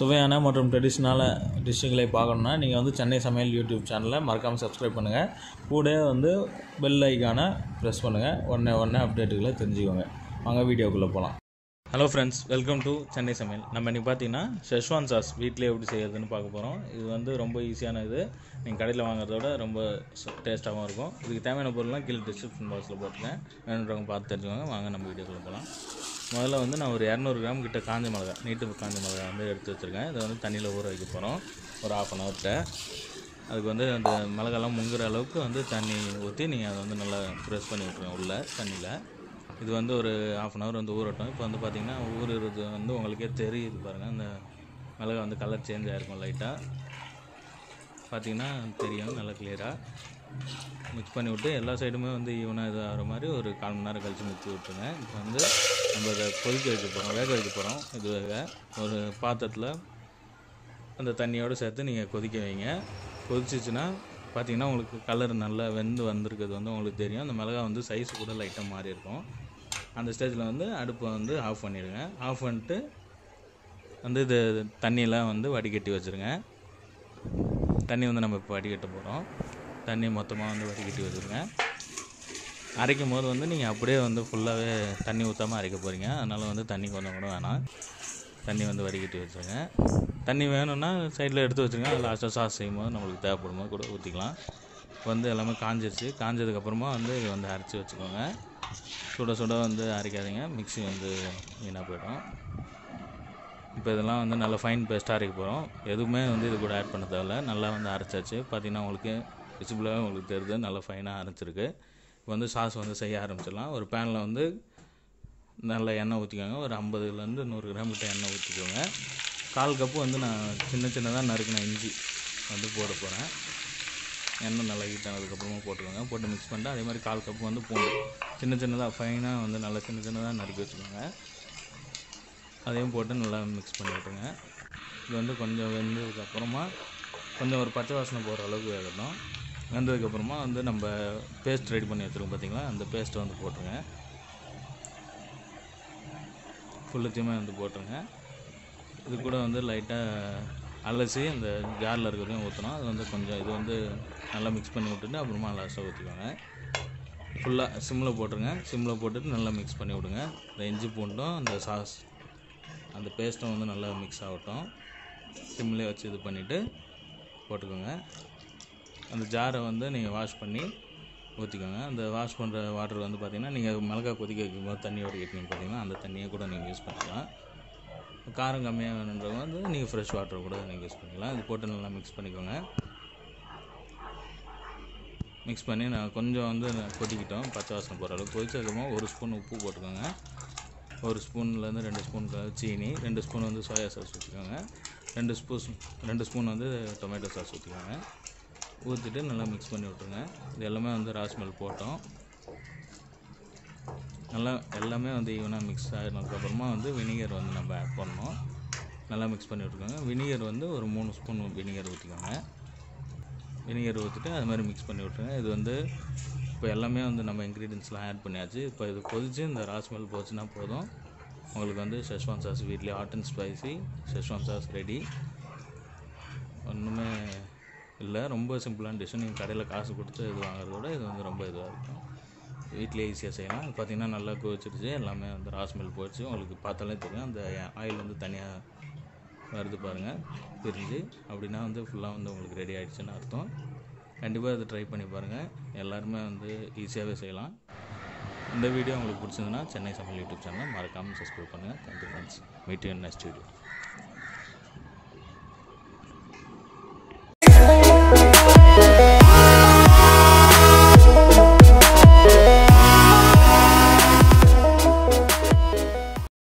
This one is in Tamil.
சுவையான மற்றும் ட்ரெடிஷ்னலான டிஷ்ஷுகளை பார்க்கணுன்னா நீங்கள் வந்து சென்னை சமையல் யூடியூப் சேனலை மறக்காமல் சப்ஸ்கிரைப் பண்ணுங்கள் கூட வந்து பெல் ஐக்கானை ப்ரெஸ் பண்ணுங்கள் உடனே உடனே அப்டேட்டுகளை தெரிஞ்சுக்கோங்க வாங்க வீடியோக்குள்ளே போகலாம் hello friends welcome to Chennai Samayal நம்ம இன்றைக்கி பார்த்தீங்கன்னா ஷெஷ்வான் சாஸ் வீட்டிலே எப்படி செய்யறதுன்னு பார்க்க போகிறோம் இது வந்து ரொம்ப ஈஸியான இது நீங்கள் கடையில் வாங்குறத விட ரொம்ப டேஸ்ட்டாகவும் இருக்கும் இதுக்கு தேவையான பொருள்லாம் கீழே டிஸ்கிரிப்ஷன் பாக்ஸில் போட்டுருக்கேன் வேணுன்றவங்க பார்த்து தெரிஞ்சுக்கோங்க வாங்க நம்ம வீடியோக்குள்ளே போகலாம் முதல்ல வந்து நான் ஒரு இரநூறு கிராம் கிட்ட காஞ்ச மிளகா நீட்டு காஞ்ச மிளகா வந்து எடுத்து வச்சுருக்கேன் இதை வந்து தண்ணியில் ஊற வைக்க போகிறோம் ஒரு ஆஃப் அன் ஹவர்கிட்ட அதுக்கு வந்து அந்த மிளகாலாம் முங்குற அளவுக்கு வந்து தண்ணி ஊற்றி நீங்கள் அதை வந்து நல்லா ப்ரெஸ் பண்ணி விட்ருங்க உள்ள தண்ணியில் இது வந்து ஒரு ஆஃப் அன் ஹவர் வந்து ஊறட்டும் இப்போ வந்து பார்த்திங்கன்னா ஊறுறது வந்து உங்களுக்கே தெரியுது பாருங்கள் அந்த மிளகா வந்து கலர் சேஞ்ச் ஆகிருக்கும் லைட்டாக பார்த்தீங்கன்னா தெரியும் நல்லா கிளியராக மிக்ஸ் பண்ணி விட்டு எல்லா சைடுமே வந்து ஈவனாக இது ஆகிற மாதிரி ஒரு கால் மணி நேரம் கழித்து மிக்ஸ் விட்டுருங்க இப்போ வந்து நம்ம அதை கொதிக்க வைக்க போகிறோம் வேக வைக்க போகிறோம் இது வேக ஒரு பாத்திரத்தில் அந்த தண்ணியோடு சேர்த்து நீங்கள் கொதிக்க வைங்க கொதிச்சிச்சுன்னா பார்த்தீங்கன்னா உங்களுக்கு கலர் நல்லா வெந்து வந்திருக்கிறது வந்து உங்களுக்கு தெரியும் அந்த மிளகா வந்து சைஸ் கூட லைட்டாக மாறி இருக்கும் அந்த ஸ்டேஜில் வந்து அடுப்பை வந்து ஆஃப் பண்ணிடுங்க ஆஃப் பண்ணிட்டு வந்து இது தண்ணியெலாம் வந்து வடிகட்டி வச்சுருங்க தண்ணி வந்து நம்ம இப்போ வடிகட்ட போகிறோம் தண்ணி மொத்தமாக வந்து வடிகட்டி வச்சுருங்க அரைக்கும் போது வந்து நீங்கள் அப்படியே வந்து ஃபுல்லாகவே தண்ணி ஊற்றாமல் அரைக்க போகிறீங்க அதனால் வந்து தண்ணி கொஞ்சம் கூட வேணாம் தண்ணி வந்து வடிகட்டி வச்சுருங்க தண்ணி வேணும்னா சைடில் எடுத்து வச்சுருங்க அது லாஸ்ட்டாக சாஸ் செய்யும் போது நம்மளுக்கு தேவைப்படும் போது கூட ஊற்றிக்கலாம் வந்து எல்லாமே காஞ்சிருச்சு காஞ்சதுக்கப்புறமா வந்து இதை வந்து அரைச்சி வச்சுக்கோங்க சுட சுட வந்து அரைக்காதீங்க மிக்ஸி வந்து வீணாக போயிடும் இப்போ இதெல்லாம் வந்து நல்லா ஃபைன் பேஸ்ட்டாக அரைக்க போகிறோம் எதுவுமே வந்து இது கூட ஆட் பண்ண தேவையில்ல நல்லா வந்து அரைச்சாச்சு பார்த்தீங்கன்னா உங்களுக்கு விசிபிளாக உங்களுக்கு தெரியுது நல்லா ஃபைனாக அரைச்சிருக்கு இப்போ வந்து சாஸ் வந்து செய்ய ஆரம்பிச்சிடலாம் ஒரு பேனில் வந்து நல்ல எண்ணெய் ஊற்றிக்கோங்க ஒரு ஐம்பதுலேருந்து நூறு கிராம் கிட்ட எண்ணெய் ஊற்றிக்கோங்க கால் கப்பு வந்து நான் சின்ன சின்னதாக நறுக்கின இஞ்சி வந்து போட போகிறேன் எண்ணெய் நல்லா ஹீட் ஆனதுக்கப்புறமா போட்டுக்கோங்க போட்டு மிக்ஸ் பண்ணிட்டு அதே மாதிரி கால் கப்பு வந்து பூண்டு சின்ன சின்னதாக ஃபைனாக வந்து நல்லா சின்ன சின்னதாக நறுக்கி வச்சுக்கோங்க அதையும் போட்டு நல்லா மிக்ஸ் பண்ணி விட்டுருங்க இது வந்து கொஞ்சம் வெந்ததுக்கப்புறமா கொஞ்சம் ஒரு பச்சை வாசனை போகிற அளவுக்கு வேகட்டும் வெந்ததுக்கப்புறமா வந்து நம்ம பேஸ்ட் ரெடி பண்ணி வச்சுருக்கோம் பார்த்தீங்களா அந்த பேஸ்ட்டை வந்து போட்டுருங்க ஃபுல்லுத்தையுமே வந்து போட்டுருங்க இது கூட வந்து லைட்டாக அலசி அந்த ஜாரில் இருக்கிறதையும் ஊற்றணும் அது வந்து கொஞ்சம் இது வந்து நல்லா மிக்ஸ் பண்ணி விட்டுட்டு அப்புறமா லாஸ்ட்டாக ஊற்றிக்கோங்க ஃபுல்லாக சிம்மில் போட்டுருங்க சிம்மில் போட்டுட்டு நல்லா மிக்ஸ் பண்ணி விடுங்க இந்த இஞ்சி பூண்டும் அந்த சாஸ் அந்த பேஸ்ட்டும் வந்து நல்லா மிக்ஸ் ஆகட்டும் சிம்லேயே வச்சு இது பண்ணிவிட்டு போட்டுக்கோங்க அந்த ஜாரை வந்து நீங்கள் வாஷ் பண்ணி ஊற்றிக்கோங்க அந்த வாஷ் பண்ணுற வாட்டர் வந்து பார்த்திங்கன்னா நீங்கள் மிளகா கொதிக்க வைக்கும்போது தண்ணி வடிகட்டினீங்க பார்த்தீங்கன்னா அந்த தண்ணியை கூட நீங்கள் யூஸ் பண்ணிக்கலாம் காரம் கம்மியாக வேணுன்றவங்க வந்து நீங்கள் ஃப்ரெஷ் வாட்டர் கூட நீங்கள் யூஸ் பண்ணிக்கலாம் இது போட்டு நல்லா மிக்ஸ் பண்ணிக்கோங்க மிக்ஸ் பண்ணி நான் கொஞ்சம் வந்து கொதிக்கிட்டோம் பச்சை வாசனை போகிற அளவுக்கு கொதிச்சதுக்கப்புறமா ஒரு ஸ்பூன் உப்பு போட்டுக்கோங்க ஒரு ஸ்பூன்லேருந்து ரெண்டு ஸ்பூன் சீனி ரெண்டு ஸ்பூன் வந்து சோயா சாஸ் ஊற்றிக்கோங்க ரெண்டு ஸ்பூன் ரெண்டு ஸ்பூன் வந்து டொமேட்டோ சாஸ் ஊற்றிக்கோங்க ஊற்றிட்டு நல்லா மிக்ஸ் பண்ணி விட்ருங்க இது எல்லாமே வந்து ராஸ்மெல் போட்டோம் நல்லா எல்லாமே வந்து ஈவனாக மிக்ஸ் ஆகினதுக்கப்புறமா வந்து வினிகர் வந்து நம்ம ஆட் பண்ணணும் நல்லா மிக்ஸ் பண்ணி விட்ருக்கோங்க வினிகர் வந்து ஒரு மூணு ஸ்பூன் வினிகர் ஊற்றிக்கோங்க வினிகர் ஊற்றிட்டு அது மாதிரி மிக்ஸ் பண்ணி விட்ருங்க இது வந்து இப்போ எல்லாமே வந்து நம்ம இன்க்ரீடியன்ஸ்லாம் ஆட் பண்ணியாச்சு இப்போ இது கொதித்து இந்த ராஸ்மெல் போச்சுன்னா போதும் உங்களுக்கு வந்து ஷெஷ்வான் சாஸ் வீட்லேயே hot and spicy schezwan sauce ready ஒன்றுமே இல்லை ரொம்ப சிம்பிளான டிஷ்ஷு நீங்கள் கடையில் காசு கொடுத்து இது வாங்குறத விட இது வந்து ரொம்ப இதுவாக இருக்கும் வீட்டிலே ஈஸியாக செய்யலாம் இது பார்த்திங்கன்னா நல்லா கொதிச்சிருச்சு எல்லாமே வந்து ராஸ்மெல் போயிடுச்சு உங்களுக்கு பார்த்தாலே தெரியும் அந்த ஆயில் வந்து தனியாக வருது பாருங்கள் பிரிஞ்சு அப்படின்னா வந்து ஃபுல்லாக வந்து உங்களுக்கு ரெடி ஆகிடுச்சுன்னு அர்த்தம் கண்டிப்பாக இதை ட்ரை பண்ணி பாருங்கள் எல்லாருமே வந்து ஈஸியாகவே செய்யலாம் இந்த வீடியோ உங்களுக்கு பிடிச்சிருந்துன்னா சென்னை சமையல் யூடியூப் சேனல் மறக்காமல் சப்ஸ்கிரைப் பண்ணுங்கள் thank you friends meet you next video